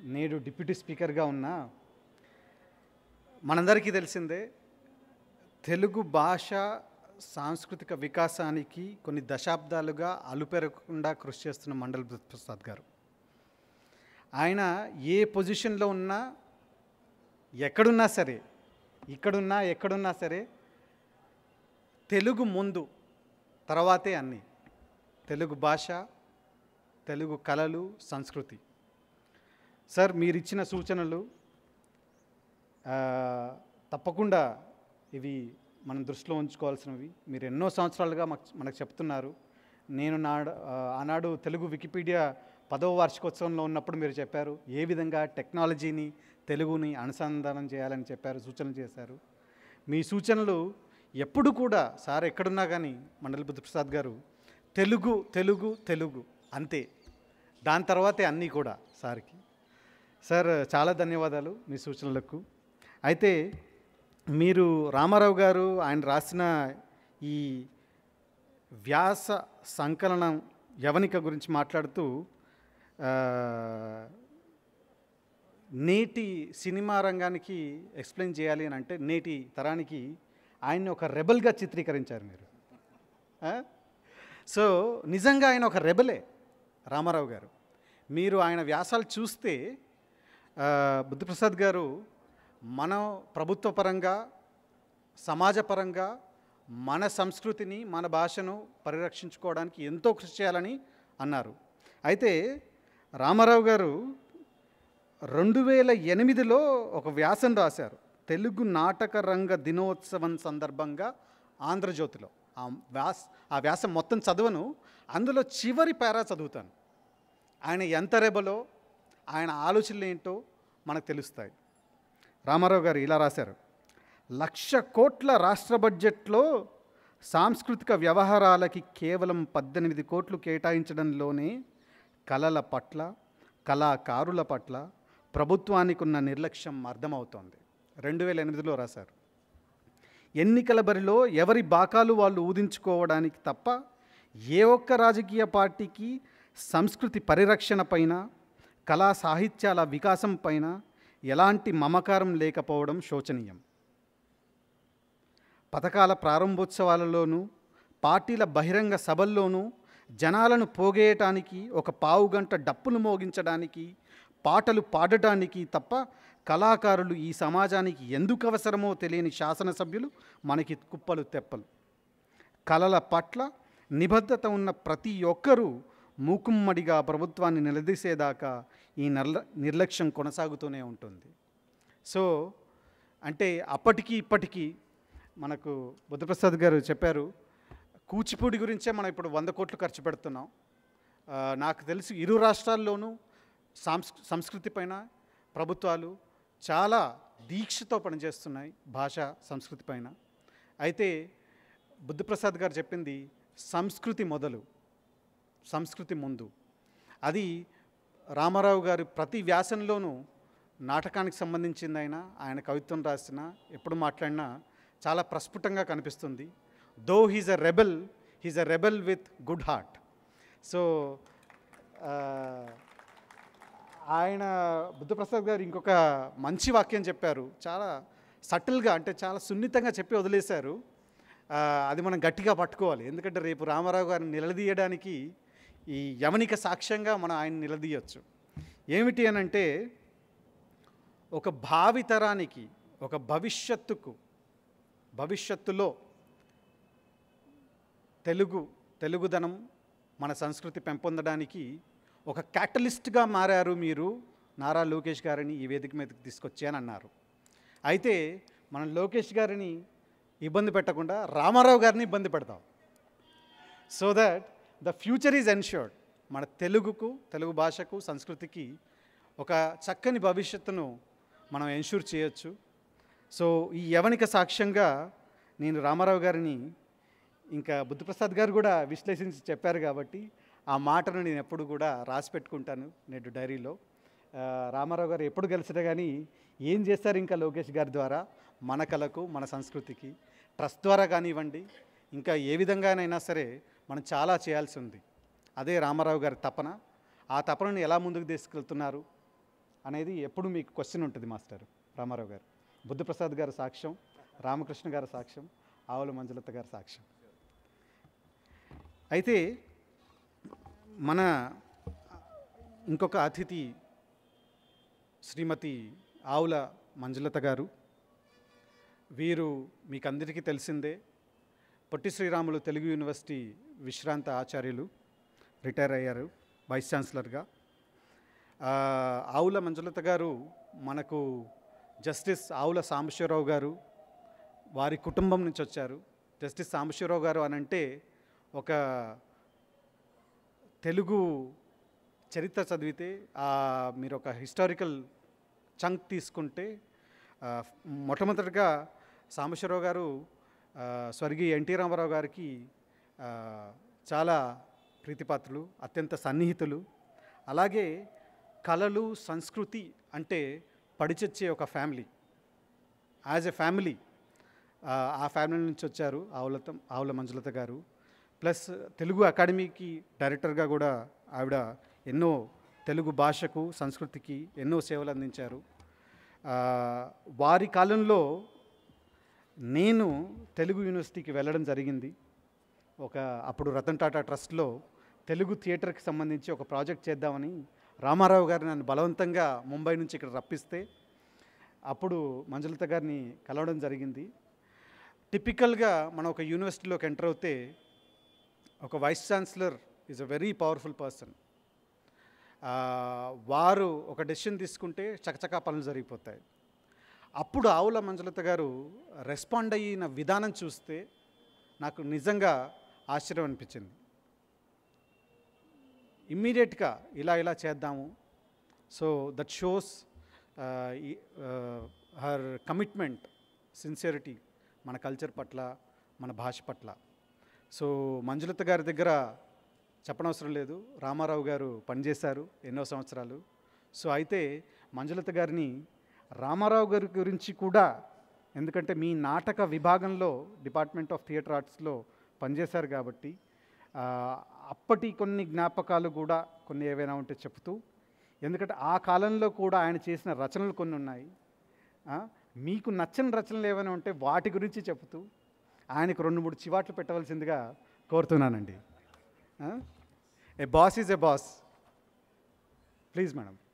నేడు డిప్యూటీ స్పీకర్గా ఉన్న మనందరికీ తెలిసిందే తెలుగు భాష సాంస్కృతిక వికాసానికి కొన్ని దశాబ్దాలుగా అలుపెరగకుండా కృషి చేస్తున్న మండల్ ప్రసాద్ గారు ఆయన ఏ పొజిషన్లో ఉన్నా ఎక్కడున్నా సరే ఇక్కడున్నా ఎక్కడున్నా సరే తెలుగు ముందు తర్వాతే అన్నీ తెలుగు భాష తెలుగు కళలు సంస్కృతి సార్ మీరు ఇచ్చిన సూచనలు ఆ, తప్పకుండా ఇవి మనం దృష్టిలో ఉంచుకోవాల్సినవి మీరు ఎన్నో సంవత్సరాలుగా మాకు మనకు చెప్తున్నారు నేను నాడు ఆ, ఆనాడు తెలుగు వికీపీడియా పదవ వార్షికోత్సవంలో ఉన్నప్పుడు మీరు చెప్పారు ఏ విధంగా టెక్నాలజీని తెలుగుని అనుసంధానం చేయాలని చెప్పారు సూచనలు చేశారు మీ సూచనలు ఎప్పుడు కూడా సార్ ఎక్కడున్నా కానీ మండలి బుద్ధప్రసాద్ గారు తెలుగు తెలుగు తెలుగు అంతే దాని తర్వాతే అన్నీ కూడా సార్కి సార్ చాలా ధన్యవాదాలు మీ సూచనలకు అయితే మీరు రామారావు గారు ఆయన రాసిన ఈ వ్యాస సంకలనం యవనిక గురించి మాట్లాడుతూ ఆ, నేటి సినిమా రంగానికి ఎక్స్ప్లెయిన్ చేయాలి అని అంటే నేటి తరానికి ఆయన్ని ఒక రెబల్గా చిత్రీకరించారు మీరు ఆ? సో నిజంగా ఆయన ఒక రెబలే రామారావు గారు మీరు ఆయన వ్యాసాలు చూస్తే ఆ, బుద్ధప్రసాద్ గారు మనం ప్రభుత్వ పరంగా సమాజపరంగా మన సంస్కృతిని మన భాషను పరిరక్షించుకోవడానికి ఎంతో కృషి చేయాలని అన్నారు అయితే రామారావు గారు రెండు వేల ఎనిమిదిలో ఒక వ్యాసం రాశారు తెలుగు నాటక రంగ దినోత్సవం సందర్భంగా ఆంధ్రజ్యోతిలో ఆ వ్యాస ఆ వ్యాసం మొత్తం చదవను అందులో చివరి పేరా చదువుతాను ఆయన ఎంత రెబలో ఆయన ఆలోచనలు ఏంటో మనకు తెలుస్తాయి రామారావు గారు ఇలా రాశారు లక్ష కోట్ల రాష్ట్ర బడ్జెట్లో సాంస్కృతిక వ్యవహారాలకి కేవలం పద్దెనిమిది కోట్లు కేటాయించడంలోనే కళల పట్ల కళాకారుల పట్ల ప్రభుత్వానికి ఉన్న నిర్లక్ష్యం అర్థమవుతోంది రెండు వేల ఎనిమిదిలో రాశారు ఎన్నికల బరిలో ఎవరి బాకాలు వాళ్ళు ఊదించుకోవడానికి తప్ప ఏ ఒక్క రాజకీయ పార్టీకి సంస్కృతి పరిరక్షణ పైన కళా సాహిత్యాల వికాసం పైన ఎలాంటి మమకారం లేకపోవడం శోచనీయం పథకాల ప్రారంభోత్సవాలలోనూ పార్టీల బహిరంగ సభల్లోనూ జనాలను పోగేయటానికి ఒక పావు గంట డప్పులు మోగించడానికి పాటలు పాడటానికి తప్ప కళాకారులు ఈ సమాజానికి ఎందుకు అవసరమో తెలియని శాసనసభ్యులు మనకి కుప్పలు తెప్పలు కళల పట్ల నిబద్ధత ఉన్న ప్రతి ఒక్కరూ మూకుమ్మడిగా ప్రభుత్వాన్ని నిలదీసేదాకా ఈ నిర్ల నిర్లక్ష్యం కొనసాగుతూనే ఉంటుంది సో అంటే అప్పటికి ఇప్పటికీ మనకు బుద్ధప్రసాద్ గారు చెప్పారు కూచిపూడి గురించే మనం ఇప్పుడు వంద కోట్లు ఖర్చు పెడుతున్నాం ఆ, నాకు తెలిసి ఇరు రాష్ట్రాల్లోనూ సాంస్ సంస్కృతి పైన ప్రభుత్వాలు చాలా దీక్షతో పనిచేస్తున్నాయి భాష సంస్కృతి పైన అయితే బుద్ధప్రసాద్ గారు చెప్పింది సంస్కృతి మొదలు సంస్కృతి ముందు అది రామారావు గారి ప్రతి వ్యాసంలోనూ నాటకానికి సంబంధించింది అయినా ఆయన కవిత్వం రాసిన ఎప్పుడు మాట్లాడినా చాలా ప్రస్ఫుటంగా కనిపిస్తుంది though he's a rebel he's a rebel with good heart so ఆయన బుద్ధప్రసాద్ గారు ఇంకొక మంచి వాక్యం చెప్పారు చాలా సటిల్గా అంటే చాలా సున్నితంగా చెప్పి వదిలేశారు ఆ, అది మనం గట్టిగా పట్టుకోవాలి ఎందుకంటే రేపు రామారావు గారిని నిలదీయడానికి ఈ యవనిక సాక్ష్యంగా మనం ఆయన నిలదీయచ్చు ఏమిటి అని అంటే ఒక భావితరానికి ఒక భవిష్యత్తుకు భవిష్యత్తులో తెలుగు తెలుగుదనం మన సంస్కృతి పెంపొందడానికి ఒక క్యాటలిస్ట్గా మారారు మీరు నారా లోకేష్ గారిని ఈ వేదిక మీదకి తీసుకొచ్చి అని అన్నారు అయితే మనం లోకేష్ గారిని ఇబ్బంది పెట్టకుండా రామారావు గారిని ఇబ్బంది పెడతాం so that the future is ensured మన తెలుగుకు తెలుగు భాషకు సంస్కృతికి ఒక చక్కని భవిష్యత్తును మనం ఎన్ష్యూర్ చేయొచ్చు సో ఈ యవనిక సాక్ష్యంగా నేను రామారావు గారిని ఇంకా బుద్ధప్రసాద్ గారు కూడా విశ్లేషించి చెప్పారు కాబట్టి ఆ మాటను నేను ఎప్పుడు కూడా రాసి పెట్టుకుంటాను నేడు డైరీలో ఆ, రామారావు గారు ఎప్పుడు కలిసినా కానీ ఏం చేస్తారు ఇంకా లోకేష్ గారి ద్వారా మన కళకు మన సంస్కృతికి ట్రస్ట్ ద్వారా కానివ్వండి ఇంకా ఏ విధంగానైనా సరే మనం చాలా చేయాల్సి ఉంది అదే రామారావు గారి తపన ఆ తపనను ఎలా ముందుకు తీసుకెళ్తున్నారు అనేది ఎప్పుడు మీకు క్వశ్చన్ ఉంటుంది మాస్టర్ రామారావు గారు బుద్ధప్రసాద్ గారి సాక్ష్యం రామకృష్ణ గారి సాక్ష్యం ఆవుల మంజులత గారి సాక్ష్యం అయితే మన ఇంకొక అతిథి శ్రీమతి ఆవుల మంజులత గారు వీరు మీకు అందరికీ తెలిసిందే పొట్టి శ్రీరాములు తెలుగు యూనివర్సిటీ విశ్రాంత ఆచార్యులు రిటైర్ అయ్యారు వైస్ ఛాన్సలర్గా ఆ, ఆవుల మంజులత గారు మనకు జస్టిస్ ఆవుల సాంబశివరావు గారు వారి కుటుంబం నుంచి వచ్చారు జస్టిస్ సాంబశివరావు గారు అని అంటే ఒక తెలుగు చరిత్ర చదివితే ఆ, మీరు ఒక హిస్టారికల్ చంక్ తీసుకుంటే ఆ, మొట్టమొదటిగా సాంబశివరావు గారు ఆ, స్వర్గీయ ఎన్టీ రామారావు గారికి ఆ, చాలా ప్రీతిపాత్రులు అత్యంత సన్నిహితులు అలాగే కళలు సంస్కృతి అంటే పడిచొచ్చే ఒక ఫ్యామిలీ యాజ్ ఎ ఫ్యామిలీ ఆ ఫ్యామిలీ నుంచి వచ్చారు ఆవులత ఆవుల మంజులత గారు ప్లస్ తెలుగు అకాడమీకి డైరెక్టర్గా కూడా ఆవిడ ఎన్నో తెలుగు భాషకు సంస్కృతికి ఎన్నో సేవలు అందించారు ఆ, వారి కాలంలో నేను తెలుగు యూనివర్సిటీకి వెళ్ళడం జరిగింది ఒక అప్పుడు రతన్ టాటా ట్రస్ట్లో తెలుగు థియేటర్కి సంబంధించి ఒక ప్రాజెక్ట్ చేద్దామని రామారావు గారు నన్ను బలవంతంగా ముంబై నుంచి ఇక్కడ రప్పిస్తే అప్పుడు మంజులత గారిని కలవడం జరిగింది టిపికల్గా మనం ఒక యూనివర్సిటీలోకి ఎంటర్ అవుతే ఒక vice chancellor is a very powerful person వారు ఒక డెసిషన్ తీసుకుంటే చకచకా పనులు జరిగిపోతాయి అప్పుడు ఆవుల మంజులత గారు రెస్పాండ్ అయిన విధానం చూస్తే నాకు నిజంగా ఆశ్చర్యం అనిపించింది ఇమ్మీడియట్గా ఇలా ఇలా చేద్దాము so that shows her commitment sincerity మన కల్చర్ పట్ల మన భాష పట్ల సో మంజులత గారి దగ్గర చెప్పనవసరం లేదు రామారావు గారు పనిచేశారు ఎన్నో సంవత్సరాలు సో అయితే మంజులత గారిని రామారావు గారి గురించి కూడా ఎందుకంటే మీ నాటక విభాగంలో డిపార్ట్మెంట్ ఆఫ్ థియేటర్ ఆర్ట్స్లో పనిచేశారు కాబట్టి ఆ, అప్పటి కొన్ని జ్ఞాపకాలు కూడా కొన్ని ఏవైనా ఉంటే చెప్తూ ఎందుకంటే ఆ కాలంలో కూడా ఆయన చేసిన రచనలు కొన్ని ఉన్నాయి ఆ, మీకు నచ్చని రచనలు ఏమైనా ఉంటే వాటి గురించి చెబుతూ ఆయనకు రెండు మూడు చివాట్లు పెట్టవలసిందిగా కోరుతున్నానండి a boss is a boss please madam